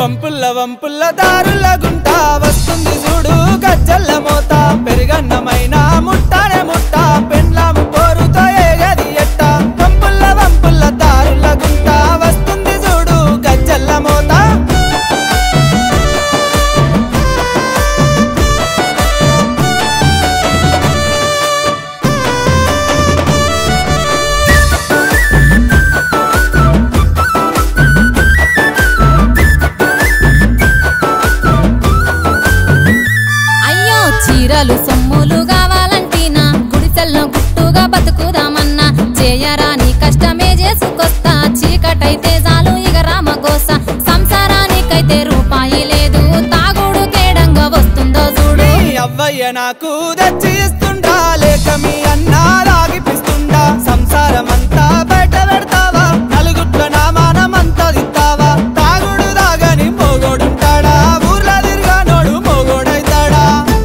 వంపుల్ల వంపుల్ల దారుల గుంట వస్తుంది చూడు గజ్జల్ల మోత పెరుగన్నమైన ముట్టానే ముట్ట పెండ్లాము పోరుతో ఏగది ఎట్ట వంపుల్ల వంపుల్ల దారుల గుంట వస్తుంది చూడు గజ్జల్ల మోత అయ్యో చీరలు సొమ్ములు కావాలంటీనా గుడిసెల్లో గుట్టుగా బతుకుదామన్నా చేయరాని కష్టమే చేసుకొస్తా చీకటైతే చాలు ఇక రామగోస సంసారానికైతే రూపాయి లేదు తాగుడు కేడంగా వస్తుందో చూడు మీ అవ్వయ్య నాకు తెచ్చి ఇస్తుండా లేక మీ అన్న లాగిపిస్తుండా సంసారమంతా బయట పెడతావా నలుగుట్ల నా మానమంతా దిత్తావా తాగుడు దాగని మోగోడుంటాడా ఊర్లో తిరగానోడు మోగోడైతాడా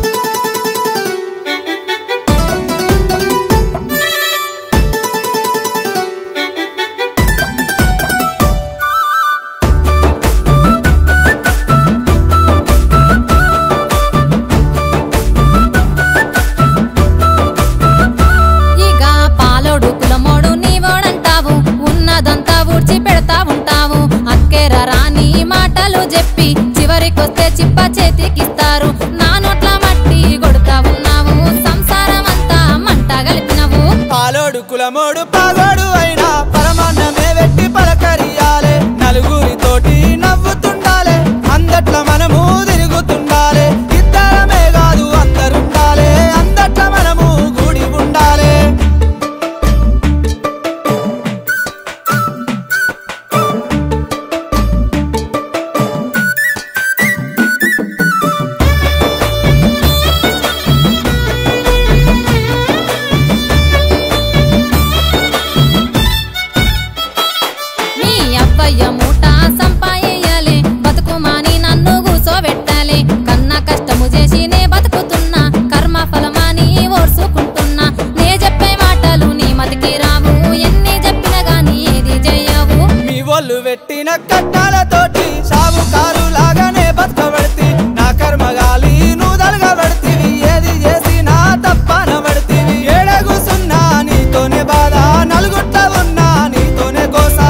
ఇక పాలోడు కులమోడు నీవోడంటావు ఉన్నదంతా ఊడ్చి పెడతా ఉంటావు అక్కేర రాని మాటలు చెప్పి చివరికొస్తే చిప్ప చేతికిస్తారు నా నోట్ల మట్టి కొడుతా ఉన్నావు సంసారం అంతా మంట కలిపినవు పాలోడు కులమోడు పాగోడు అయినా పరమాన్నమే వెట్టి పలకరియాలే నలుగురితోటి నవ్వుతుండాలే అందట్ల మనము తిరుగుతుండాలే ఇద్దరమే కాదు అందరుండాలే అందట్ల మనము కూడి ఉండాలే నీ అవ్వయ్య మూట సంపాయేయాలి బతుకుమాని నన్ను కూసోబెట్టాలి కన్న కష్టము చేసి నే బతుకుతున్నా కర్మ ఫలమాని ఓర్చుకుంటున్నా నే చెప్పే మాటలు నీ మతికి రావు ఎన్ని చెప్పినా గాని ఏది చెయ్యవు మీ ఒళ్ళు పెట్టిన కట్టాలతోటి సావుకారు లాగానే బతకబడితి నా కర్మగాలి నువ్వు తలగబడితివి ఏది చేసినా తప్పనబడితివి ఏడగుసున్నా నీతోనే బాధ నలుగుట్ట ఉన్నా నీతోనే కోసా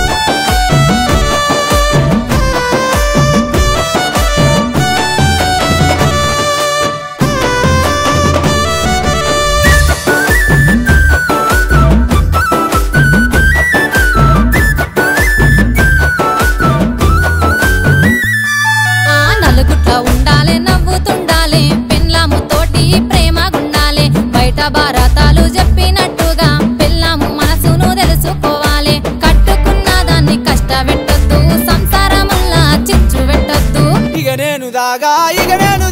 ఆ నలుగుట్ల ఉండాలే నవ్వుతుండాలే పెళ్ళాము తోటి ప్రేమగుండాలే బయట భారతాలు చెప్పినట్టుగా పెళ్ళాము మనసును తెలుసుకోవాలి కట్టుకున్న దాన్ని కష్టపెట్టొద్దు సంసారముల్లా చిచ్చు పెట్టొద్దు ఇక నేను దాగా ఇక నేను